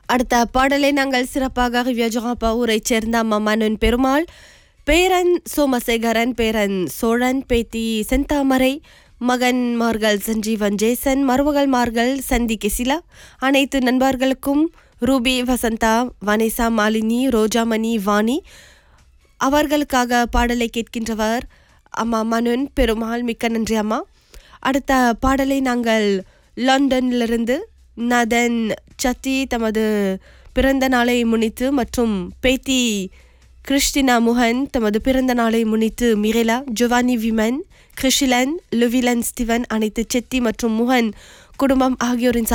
அடுத்த பாடலை நாங்கள் சிறப்பாக வியஜகாப்பா ஊரைச் சேர்ந்த அம்மா மனன் பெருமாள் பேரன் சோமசேகரன் பேரன் சோழன் பேத்தி செந்தாமரை மகன்மார்கள் சஞ்சீவன் ஜேசன் மருமகள்மார்கள் சந்தி கிசிலா அனைத்து நண்பர்களுக்கும் ரூபி வசந்தா வனேசா மாலினி ரோஜாமணி வாணி அவர்களுக்காக பாடலை கேட்கின்றவர் அம்மா மனுன் பெருமாள் மிக்க நன்றி அம்மா அடுத்த பாடலை நாங்கள் லண்டனிலிருந்து நதன் சத்தி தமது பிறந்த நாளை முன்னிட்டு மற்றும் பேத்தி கிறிஸ்டினா முகன் தமது பிறந்த நாளை முன்னிட்டு மிரேலா ஜொவானி விமன் கிறிஷிலன் லுவிலன் ஸ்டிவன் அனைத்து செத்தி மற்றும் முகன் குடும்பம் ஆகியோரின்